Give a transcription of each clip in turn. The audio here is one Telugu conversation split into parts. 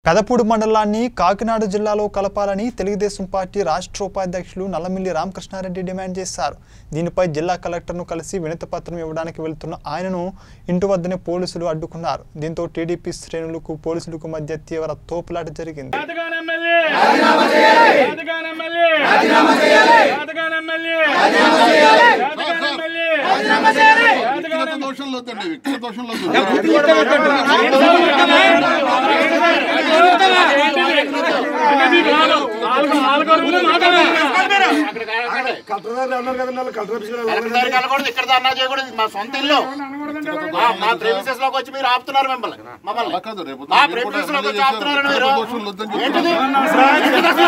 పెదపూడి మండలాన్ని కాకినాడ జిల్లాలో కలపాలని తెలుగుదేశం పార్టీ రాష్ట్ర ఉపాధ్యక్షులు నల్లమిల్లి రామకృష్ణారెడ్డి డిమాండ్ చేశారు దీనిపై జిల్లా కలెక్టర్ను కలిసి వినతిపత్రం ఇవ్వడానికి వెళ్తున్న ఆయనను ఇంటి వద్దనే పోలీసులు అడ్డుకున్నారు దీంతో టీడీపీ శ్రేణులకు పోలీసులకు మధ్య తీవ్ర తోపులాట జరిగింది రాజగాన్ ఎమ్మెల్యే రాజగాన్ ఎమ్మెల్యే రాజగాన్ ఎమ్మెల్యే రాజగాన్ ఎమ్మెల్యే వ్యక్తిగత దోషంలో వద్దండి వ్యక్తిగత దోషంలో వద్దు. కలెక్టర్ దగ్గరికి వెళ్ళకూడదు ఇక్కడ ధర్నా చేయకూడదు ఇది మా సొంత ఇల్లు మా- మా ప్రేమిసెస్ లోకి వచ్చి మీరు ఆపుతున్నారు మిమ్మల్ని మమ్మల్ని అలా కాదు రేపు మా మీరు కూడా ప్రేమిసెస్ లోకి వచ్చి ఎమ్మెల్యే ఆపుతున్నారు చేశారు. మీరు వ్యక్తిగత దోషంలో వద్దని ఏంటిది చెప్తున్నారు.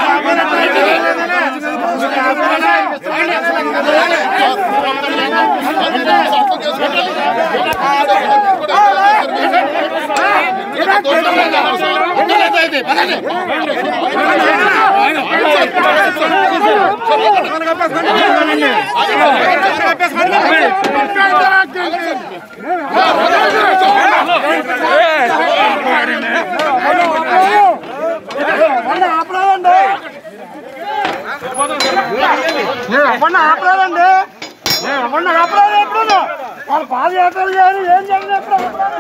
ఎవరిని ఆపలేదండి నేను ఎవరిని ఆపలేదు ఎప్పుడు వాళ్ళు పాదయాత్రలు చేయాలి ఏం చేయాలి ఎప్పుడు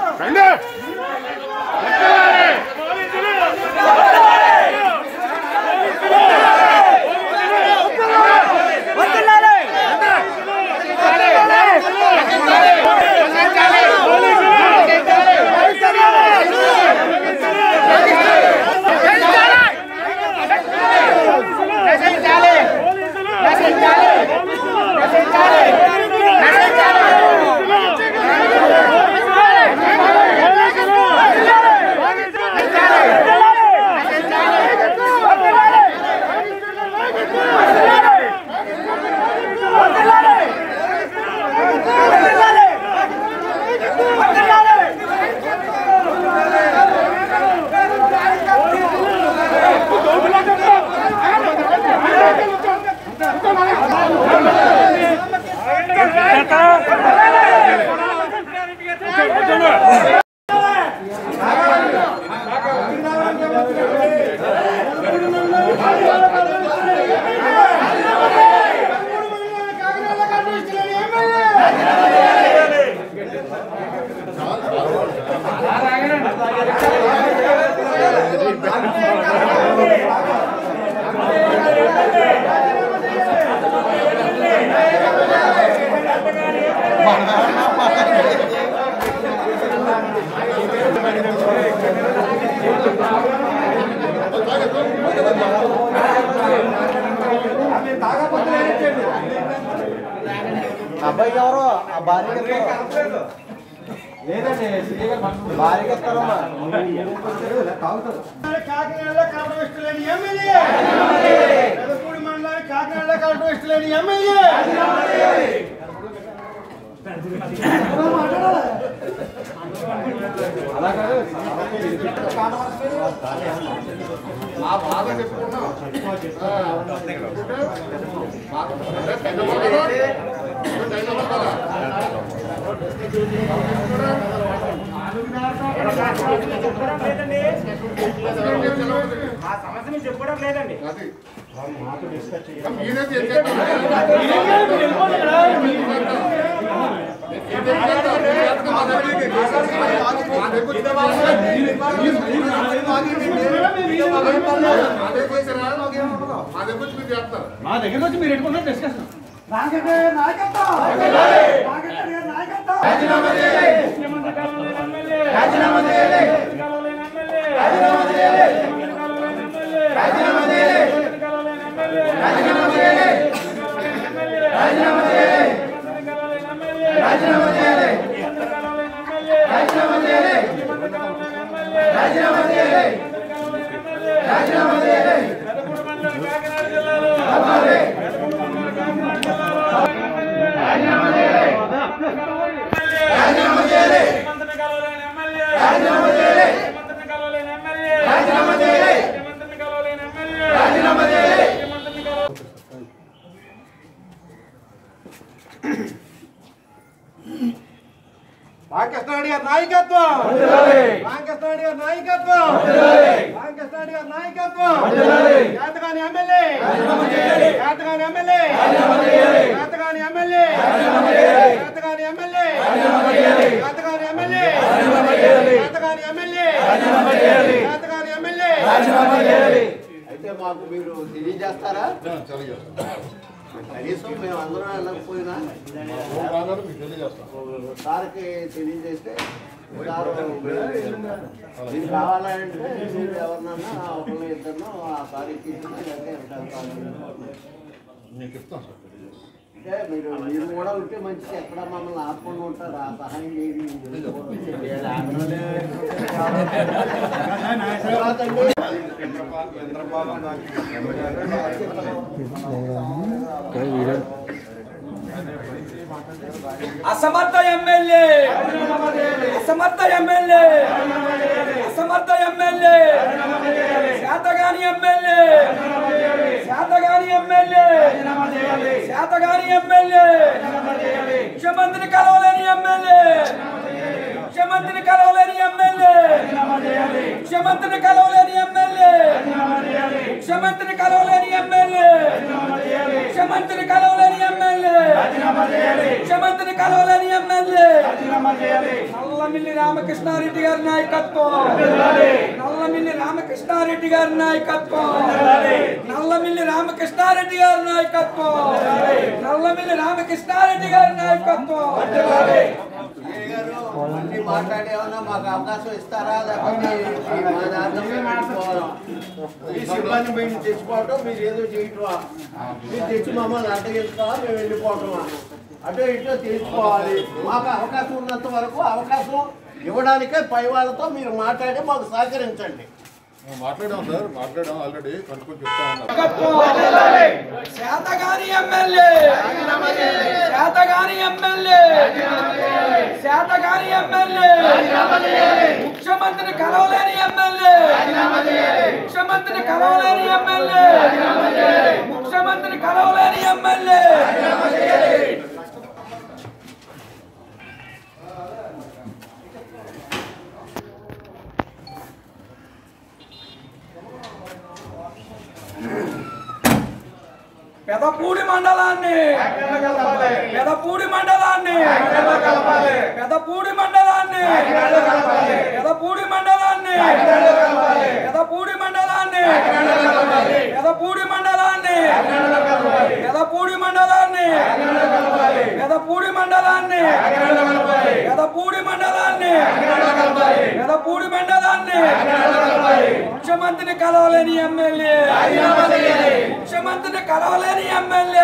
అబ్బాయి ఎవరు ఆ భార్య లేదండి భార్యకి ఇస్తారమ్మా కాకినాడలో కలవడం ఇష్టం లేని ఎమ్మెల్యే పెదపూడి మండలానికి కాకినాడలో కలవడం ఇష్టం లేని ఎమ్మెల్యే మా సమస్య మీరు చెప్పుకోవడం లేదండి మీరే చేసేది. మా దగ్గర వచ్చి మీరు చేస్తారు మా దగ్గరకు వచ్చి మీరు ఎట్టుకుంటారు డిస్కషన్ నాగటే నాయకత్వం నాగటే నాయకత్వం ముఖ్యమంత్రి కాలంలో ఎమ్మెల్యే రాజీనామా చేయాలి కాలంలో ఎమ్మెల్యే రాజీనామా చేయాలి కాలంలో ఎమ్మెల్యే రాజీనామా చేయాలి కాలంలో ఎమ్మెల్యే రాజీనామా చేయాలి రాజీనామా చేయాలి కాలంలో ఎమ్మెల్యే రాజీనామా చేయాలి కాలంలో ఎమ్మెల్యే రాజీనామా చేయాలి రాజీనామా చేయాలి రాజీనామా చేయాలి పెదపూడి మండలం కాకినాడ జిల్లాలో పెదపూడి మండలం కాకినాడ జిల్లాలో రాజీనామా చేయాలి రాజీనామా చేయాలి మంత్రిని కలవలేని ఎమ్మెల్యే రాజీనామా చేయాలి మంత్రిని కలవలేని ఎమ్మెల్యే రాజీనామా చేయాలి మంత్రిని కలవలేని ఎమ్మెల్యే రాజీనామా చేయాలి మంత్రిని కలవ రామకృష్ణారెడ్డి గారి నాయకత్వం రామకృష్ణారెడ్డి గారి నాయకత్వం రామకృష్ణ గారి నాయకత్వం జాతకాని ఎమ్మెల్యే జాతకాని ఎమ్మెల్యే జాతకాని ఎమ్మెల్యే జాతకాని ఎమ్మెల్యే జాతకాని ఎమ్మెల్యే జాతకాని ఎమ్మెల్యే జాతకాని ఎమ్మెల్యే అయితే మాకు మీరు తెలియజేస్తారా కనీసం మేము అందరం వెళ్ళకపోయినా రాగానే మీకు తెలియజేస్తాం సార్కి తెలియజేస్తే సార్ మీరు కావాలంటే మీరు ఎవరినన్నా ఒకళ్ళు ఇద్దరు ఆ సార్కి ఇచ్చినా లేకపోతే ఎంత మీకు ఇస్తాం సార్ తెలియజేస్తాం అంటే మీరు మీరు కూడా ఉంటే మంచిది ఎక్కడ మమ్మల్ని ఆపుకుండా ఉంటారు ఆ సహాయం చేయండి అసమర్థ ఎమ్మెల్యే అసమర్థ ఎమ్మెల్యే అసమర్థ ఎమ్మెల్యే శాతగాని ఎమ్మెల్యే శాతగాని ఎమ్మెల్యే శాతగాని ఎమ్మెల్యే ముఖ్యమంత్రిని కలవలేని ఎమ్మెల్యే ముఖ్యమంత్రిని కలవలేని ఎమ్మెల్యే ముఖ్యమంత్రిని కలవలేని ఎమ్మెల్యే ముఖ్యమంత్రిని కలవలేని ఎమ్మెల్యే ముఖ్యమంత్రిని కలవలేని ఎమ్మెల్యే ముఖ్యమంత్రిని కలవలేని ఎమ్మెల్యే నల్లమిల్లి రామకృష్ణారెడ్డి గారి నాయకత్వం నల్లమిల్లి రామకృష్ణారెడ్డి గారి నాయకత్వం నల్లమిల్లి రామకృష్ణారెడ్డి గారి నాయకత్వం నల్లమిల్లి రామకృష్ణారెడ్డి గారి నాయకత్వం అన్ని మాట్లాడేమన్నా మాకు అవకాశం ఇస్తారా లేకపోతే ఈ మా దాంట్లో మేము వెళ్ళిపోవాలా? మీ సిబ్బంది మేము తెచ్చుకోవటం మీరు ఏదో చేయటమా మీరు తెచ్చి మమ్మల్ని అడ్డగించుకోవా మేము వెళ్ళిపోవటమా అటు ఇటు తెలుసుకోవాలి మాకు అవకాశం ఉన్నంత వరకు అవకాశం ఇవ్వడానికే పై వాళ్ళతో మీరు మాట్లాడి మాకు సహకరించండి మేము మాట్లాడాం సార్ మాట్లాడాం ఆల్రెడీ కనుక్కొని చెప్తా ఉన్నారు శాతగాని ఎమ్మెల్యే శాతగాని ఎమ్మెల్యే శాతగాని ఎమ్మెల్యే ముఖ్యమంత్రిని కలవలేని ఎమ్మెల్యే ముఖ్యమంత్రిని కలవలేని ఎమ్మెల్యే ముఖ్యమంత్రిని కలవలేని ఎమ్మెల్యే పెదపూడి మండలాన్ని పెదపూడి మండలాన్ని పెదపూడి మండలాన్ని పెదపూడి మండలాన్ని పెదపూడి మండలాన్ని పెదపూడి మండలాన్ని పెదపూడి మండలాన్ని పెదపూడి మండలాన్ని పెదపూడి మండలాన్ని పెదపూడి మండలాన్ని ముఖ్యమంత్రిని కలవలేని ఎమ్మెల్యే ముఖ్యమంత్రిని కలవలేని ఎమ్మెల్యే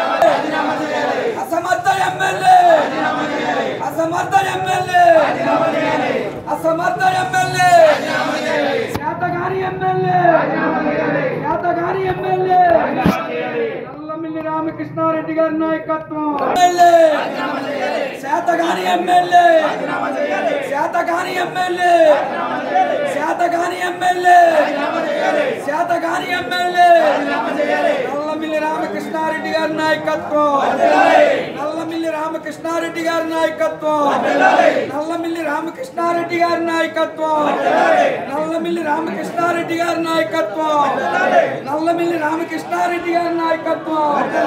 అసమర్థ ఎమ్మెల్యే అసమర్థ ఎమ్మెల్యే అసమర్థ ఎమ్మెల్యే శాతగాని ఎమ్మెల్యే శాతగాని ఎమ్మెల్యే నల్లమిల్లి రామకృష్ణారెడ్డి గారి నాయకత్వం ఎమ్మెల్యే శాతగాని ఎమ్మెల్యే శాతగాని ఎమ్మెల్యే శాతగాని ఎమ్మెల్యే శాతగాని ఎమ్మెల్యే నల్లమిల్లి రామకృష్ణారెడ్డి గారి నాయకత్వం నల్లమిల్లి రామకృష్ణారెడ్డి గారి నాయకత్వం నల్లమిల్లి రామకృష్ణారెడ్డి గారి నాయకత్వం నల్లమిల్లి రామకృష్ణారెడ్డి గారి నాయకత్వం నల్లమిల్లి రామకృష్ణారెడ్డి గారి నాయకత్వం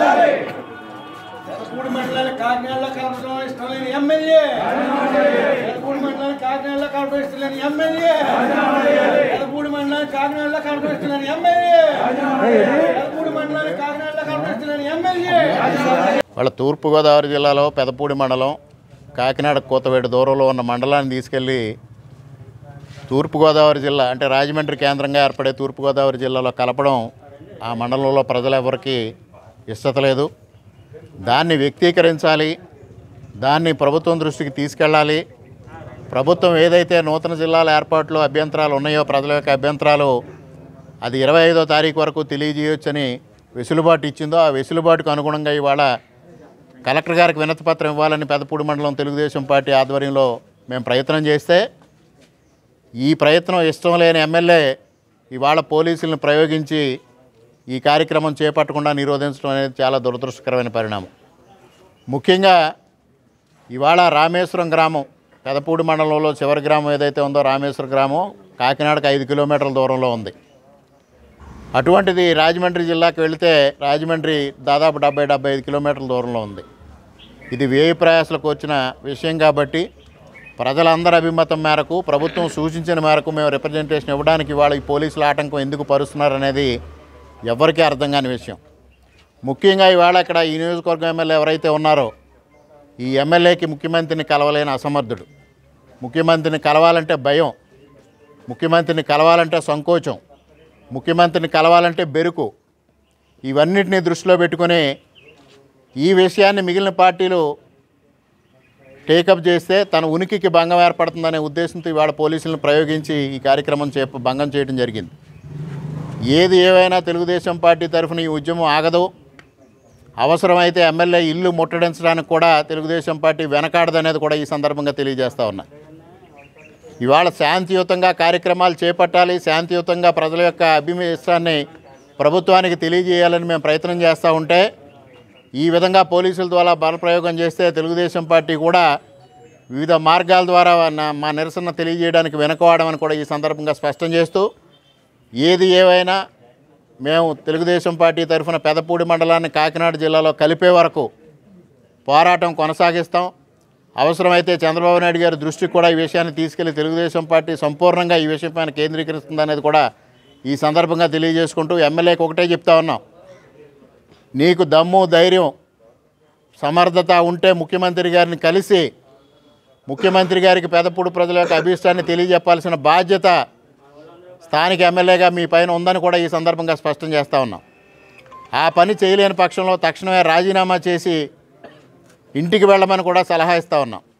మూడు మండలాన్ని కాకినాడలో కలపడం ఇష్టం లేని ఎమ్మెల్యే మూడు మండలాన్ని కాకినాడలో కలపడం ఇష్టం లేని ఎమ్మెల్యే మూడు మండలాన్ని కాకినాడలో కలపడం ఇష్టం లేని ఎమ్మెల్యే మూడు మండలాన్ని కాకినాడలో కలపడం ఇష్టం లేని ఎమ్మెల్యే వాళ్ళ తూర్పుగోదావరి జిల్లాలో పెదపూడి మండలం కాకినాడ కోతవేడు దూరంలో ఉన్న మండలాన్ని తీసుకెళ్ళి తూర్పుగోదావరి జిల్లా అంటే రాజమండ్రి కేంద్రంగా ఏర్పడే తూర్పుగోదావరి జిల్లాలో కలపడం ఆ మండలంలో ప్రజలు ఎవరికి ఇష్టత లేదు దాన్ని వ్యక్తీకరించాలి దాన్ని ప్రభుత్వం దృష్టికి తీసుకెళ్ళాలి ప్రభుత్వం ఏదైతే నూతన జిల్లాల ఏర్పాట్లో అభ్యంతరాలు ఉన్నాయో ప్రజల యొక్క అభ్యంతరాలు అది ఇరవై ఐదో తారీఖు వరకు తెలియజేయొచ్చని వెసులుబాటు ఇచ్చిందో ఆ వెసులుబాటుకు అనుగుణంగా ఇవాళ కలెక్టర్ గారికి వినతి పత్రం ఇవ్వాలని పెదపూడి మండలం తెలుగుదేశం పార్టీ ఆధ్వర్యంలో మేము ప్రయత్నం చేస్తే ఈ ప్రయత్నం ఇష్టం లేని ఎమ్మెల్యే ఇవాళ పోలీసులను ప్రయోగించి ఈ కార్యక్రమం చేపట్టకుండా నిరోధించడం అనేది చాలా దురదృష్టకరమైన పరిణామం ముఖ్యంగా ఇవాళ రామేశ్వరం గ్రామం పెదపూడి మండలంలో చివరి గ్రామం ఏదైతే ఉందో రామేశ్వరం గ్రామం కాకినాడకు ఐదు కిలోమీటర్ల దూరంలో ఉంది అటువంటిది రాజమండ్రి జిల్లాకి వెళితే రాజమండ్రి దాదాపు డెబ్బై డెబ్బై ఐదు కిలోమీటర్ల దూరంలో ఉంది ఇది వ్యయ ప్రయాసలకు వచ్చిన విషయం కాబట్టి ప్రజలందరి అభిమతం మేరకు ప్రభుత్వం సూచించిన మేరకు మేము రిప్రజెంటేషన్ ఇవ్వడానికి వాళ్ళ ఈ పోలీసుల ఆటంకం ఎందుకు పరుస్తున్నారు అనేది ఎవరికీ అర్థం కాని విషయం ముఖ్యంగా ఇవాళ ఇక్కడ ఈ నియోజకవర్గం ఎమ్మెల్యే ఎవరైతే ఉన్నారో ఈ ఎమ్మెల్యేకి ముఖ్యమంత్రిని కలవలేని అసమర్థుడు ముఖ్యమంత్రిని కలవాలంటే భయం ముఖ్యమంత్రిని కలవాలంటే సంకోచం ముఖ్యమంత్రిని కలవాలంటే బెరుకు ఇవన్నిటినీ దృష్టిలో పెట్టుకొని ఈ విషయాన్ని మిగిలిన పార్టీలు టేకప్ చేస్తే తన ఉనికికి భంగం ఏర్పడుతుందనే ఉద్దేశంతో ఇవాళ పోలీసులను ప్రయోగించి ఈ కార్యక్రమం చే భంగం చేయడం జరిగింది ఏది ఏవైనా తెలుగుదేశం పార్టీ తరఫున ఈ ఉద్యమం ఆగదు అవసరమైతే ఎమ్మెల్యే ఇల్లు ముట్టడించడానికి కూడా తెలుగుదేశం పార్టీ వెనకాడదనేది కూడా ఈ సందర్భంగా తెలియజేస్తా ఉన్నా ఇవాళ శాంతియుతంగా కార్యక్రమాలు చేపట్టాలి శాంతియుతంగా ప్రజల యొక్క అభిమిష్టాన్ని ప్రభుత్వానికి తెలియజేయాలని మేము ప్రయత్నం చేస్తూ ఉంటే ఈ విధంగా పోలీసుల ద్వారా బలప్రయోగం చేస్తే తెలుగుదేశం పార్టీ కూడా వివిధ మార్గాల ద్వారా నా- మా నిరసన తెలియజేయడానికి వెనుకవాడమని కూడా ఈ సందర్భంగా స్పష్టం చేస్తూ ఏది ఏవైనా మేము తెలుగుదేశం పార్టీ తరఫున పెదపూడి మండలాన్ని కాకినాడ జిల్లాలో కలిపే వరకు పోరాటం కొనసాగిస్తాం అవసరమైతే చంద్రబాబు నాయుడు గారి దృష్టికి కూడా ఈ విషయాన్ని తీసుకెళ్లి తెలుగుదేశం పార్టీ సంపూర్ణంగా ఈ విషయంపైన కేంద్రీకరిస్తుంది అనేది కూడా ఈ సందర్భంగా తెలియజేసుకుంటూ ఎమ్మెల్యేకి ఒకటే చెప్తా ఉన్నాం నీకు దమ్ము ధైర్యం సమర్థత ఉంటే ముఖ్యమంత్రి గారిని కలిసి ముఖ్యమంత్రి గారికి పెదపూడి ప్రజల యొక్క అభీష్టాన్ని తెలియజెప్పాల్సిన బాధ్యత స్థానిక ఎమ్మెల్యేగా మీ పైన ఉందని కూడా ఈ సందర్భంగా స్పష్టం చేస్తూ ఉన్నాం ఆ పని చేయలేని పక్షంలో తక్షణమే రాజీనామా చేసి ఇంటికి వెళ్ళమని కూడా సలహా ఇస్తూ ఉన్నాం